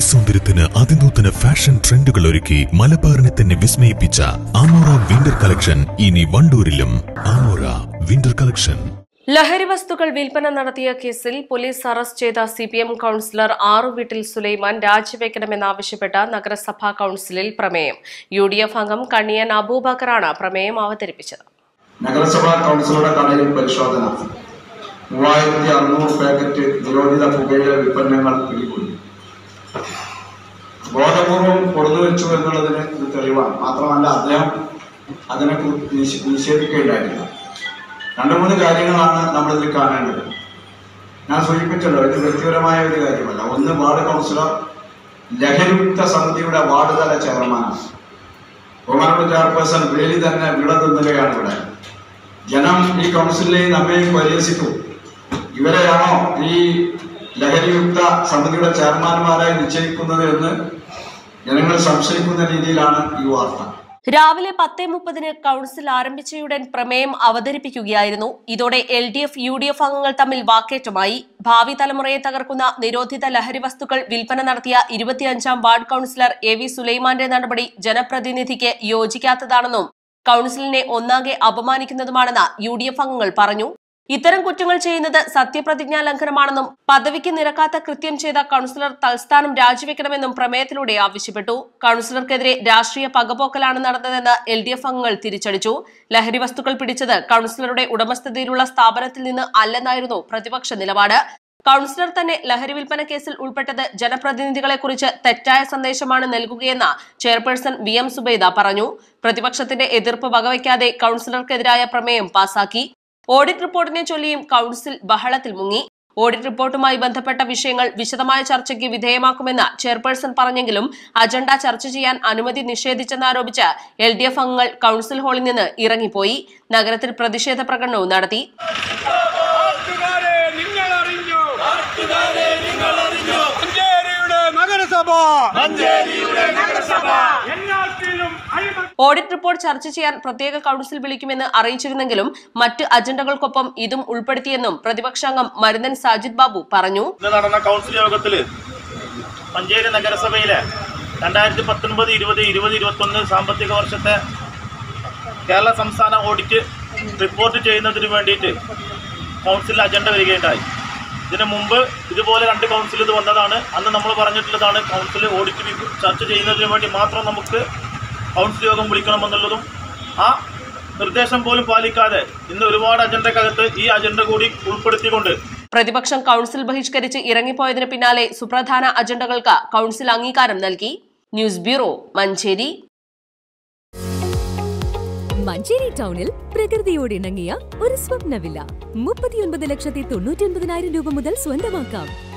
സൗന്ദര്യത്തിന് അതിനൂതന ഫാഷൻ ട്രെൻഡുകൾ ഒരുക്കി മലബാറിനെ തന്നെ വിസ്മയിപ്പിച്ച ആമോറ വിന്റർ കളക്ഷൻ ഇനി വണ്ടൂരിലും ആമോറ വിന്റർ കളക്ഷൻ ലഹരി വസ്തുക്കൾ വിൽപ്പന നടത്തിയ കേസിൽ പോലീസ് അറസ്റ്റ് ചെയ്ത സി പി എം കൌൺസിലർ ആറു വീട്ടിൽ സുലൈമാൻ രാജിവെക്കണമെന്നാവശ്യപ്പെട്ട നഗരസഭാ കൌൺസിലിൽ പ്രമേയം യു ഡി എഫ് അംഗം കണ്ണിയൻ അബൂബക്കറാണ് പ്രമേയം അവതരിപ്പിച്ചത് നഗരസഭാ കൗൺസിലറുടെ കടയിൽ പരിശോധന മൂവായിരത്തി അറുന്നൂറ് പാക്കറ്റ് നിരോധിത പുകയില ഉൽപ്പന്നങ്ങൾ പിടികൂടി ബോധപൂർവം കൊടുന്നു വെച്ചു എന്നുള്ളതിന് ഇത് തെളിവാണ് മാത്രമല്ല അദ്ദേഹം അതിനെ കു- നിഷേ- നിഷേധിക്കുകയുണ്ടായിട്ടില്ല രണ്ടു മൂന്ന് കാര്യങ്ങളാണ് നമ്മളിതിൽ കാണേണ്ടത് ഞാൻ സൂചിപ്പിച്ചല്ലോ ഇത് വ്യക്തിപരമായ ഒരു കാര്യമല്ല ഒന്ന് വാർഡ് കൗൺസിലർ ലഹരിയുക്ത സമിതിയുടെ വാർഡ് തല ചെയർമാനാണ് ബഹുമാനപ്പെട്ട ചെയർപേഴ്സൺ വേലി തന്നെ വിളതുന്നുകയാണ് ഇവിടെ ജനം ഈ കൗൺസിലിനെ നമ്മയും പരിഹസിക്കും ഇവരെയാണോ ഈ ലഹരിയുക്ത സമിതിയുടെ ചെയർമാൻമാരായി നിശ്ചയിക്കുന്നത് എന്ന് ജനങ്ങൾ സംശയിക്കുന്ന രീതിയിലാണ് ഈ വാർത്ത രാവിലെ പത്തേ മുപ്പതിന് കൌൺസിൽ ആരംഭിച്ചയുടൻ പ്രമേയം അവതരിപ്പിക്കുകയായിരുന്നു ഇതോടെ L D F U D F അംഗങ്ങൾ തമ്മിൽ വാക്കേറ്റമായി ഭാവി തലമുറയെ തകർക്കുന്ന നിരോധിത ലഹരി വസ്തുക്കൾ വിൽപ്പന നടത്തിയ ഇരുപത്തിയഞ്ചാം വാർഡ് കൌൺസിലർ എ വി സുലൈമാന്റെ നടപടി ജനപ്രതിനിധിക്ക് യോജിക്കാത്തതാണെന്നും കൌൺസിലിനെ ഒന്നാകെ അപമാനിക്കുന്നതുമാണെന്ന് യു ഡി എഫ് അംഗങ്ങൾ പറഞ്ഞു ഇത്തരം കുറ്റങ്ങൾ ചെയ്യുന്നത് സത്യപ്രതിജ്ഞാ ലംഘനമാണെന്നും പദവിക്ക് നിരക്കാത്ത കൃത്യം ചെയ്ത കൌൺസിലർ തൽസ്ഥാനം രാജിവെക്കണമെന്നും പ്രമേയത്തിലൂടെ ആവശ്യപ്പെട്ടു കൌൺസിലർക്കെതിരെ രാഷ്ട്രീയ പകപോക്കലാണ് നടന്നതെന്ന് എൽ ഡി എഫ് അംഗങ്ങൾ തിരിച്ചടിച്ചു ലഹരി വസ്തുക്കൾ പിടിച്ചത് കൌൺസിലറുടെ ഉടമസ്ഥതയിലുള്ള സ്ഥാപനത്തിൽ നിന്ന് അല്ലെന്നായിരുന്നു പ്രതിപക്ഷ നിലപാട് കൌൺസിലർ തന്നെ ലഹരി വിൽപ്പന കേസിൽ ഉൾപ്പെട്ടത് ജനപ്രതിനിധികളെക്കുറിച്ച് തെറ്റായ സന്ദേശമാണ് നൽകുകയെന്ന് ചെയർപേഴ്സൺ വി എം സുബൈദ പറഞ്ഞു പ്രതിപക്ഷത്തിന്റെ എതിർപ്പ് വകവയ്ക്കാതെ കൌൺസിലർക്കെതിരായ പ്രമേയം പാസാക്കി ഓഡിറ്റ് റിപ്പോർട്ടിനെ ചൊല്ലിയും കൌൺസിൽ ബഹളത്തിൽ മുങ്ങി ഓഡിറ്റ് റിപ്പോർട്ടുമായി ബന്ധപ്പെട്ട വിഷയങ്ങൾ വിശദമായ ചർച്ചയ്ക്ക് വിധേയമാക്കുമെന്ന് ചെയർപേഴ്സൺ പറഞ്ഞെങ്കിലും അജണ്ട ചർച്ച ചെയ്യാൻ അനുമതി നിഷേധിച്ചെന്നാരോപിച്ച് എൽ ഡി എഫ് അംഗങ്ങൾ കൌൺസിൽ ഹാളിൽ നിന്ന് ഇറങ്ങിപ്പോയി നഗരത്തിൽ പ്രതിഷേധ പ്രകടനവും നടത്തി നാട്ടുകാരെ നിങ്ങൾ അറിഞ്ഞു നാട്ടുകാരെ നിങ്ങൾ അറിഞ്ഞു മഞ്ചേരിയുടെ നഗരസഭ മഞ്ചേരിയുടെ നഗരസഭ എല്ലാത്തിലും അഴിമതി ഓഡിറ്റ് റിപ്പോർട്ട് ചർച്ച ചെയ്യാൻ പ്രത്യേക കൌൺസിൽ വിളിക്കുമെന്ന് അറിയിച്ചിരുന്നെങ്കിലും മറ്റ് അജണ്ടകൾക്കൊപ്പം ഇതും ഉൾപ്പെടുത്തിയെന്നും പ്രതിപക്ഷാംഗം മരുന്നൻ സാജിദ് ബാബു പറഞ്ഞു ഇന്ന് നടന്ന കൗൺസിൽ യോഗത്തിൽ മഞ്ചേരി നഗരസഭയിലെ രണ്ടായിരത്തി പത്തൊൻപത് ഇരുപത് ഇരുപത് ഇരുപത്തൊന്ന് സാമ്പത്തിക വർഷത്തെ കേരള സംസ്ഥാന ഓഡിറ്റ് റിപ്പോർട്ട് ചെയ്യുന്നതിന് വേണ്ടിയിട്ട് കൗൺസിൽ അജണ്ട വരികയുണ്ടായി ഇതിനു മുമ്പ് ഇതുപോലെ രണ്ട് കൗൺസിൽ ഇത് വന്നതാണ് അന്ന് നമ്മൾ പറഞ്ഞിട്ടുള്ളതാണ് കൗൺസിൽ ഓഡിറ്റ് വി- ചർച്ച ചെയ്യുന്നതിന് വേണ്ടി മാത്രം നമുക്ക് കൗൺസിൽ യോഗം വിളിക്കണമെന്നുള്ളതും ആ നിർദ്ദേശം പോലും പാലിക്കാതെ ഇന്ന് ഒരുപാട് അജണ്ടക്കകത്ത് ഈ അജണ്ട കൂടി ഉൾപ്പെടുത്തിക്കൊണ്ട് പ്രതിപക്ഷം കൌൺസിൽ ബഹിഷ്കരിച്ച് ഇറങ്ങിപ്പോയതിന് പിന്നാലെ സുപ്രധാന അജണ്ടകൾക്ക് കൌൺസിൽ അംഗീകാരം നൽകി ന്യൂസ് ബ്യൂറോ മഞ്ചേരി മഞ്ചേരി ടൗണിൽ പ്രകൃതിയോട് ഇണങ്ങിയ ഒരു സ്വപ്ന വില്ല മുപ്പത്തിയൊൻപത് ലക്ഷത്തി തൊണ്ണൂറ്റി ഒൻപതിനായിരം രൂപ മുതൽ സ്വന്തമാക്കാം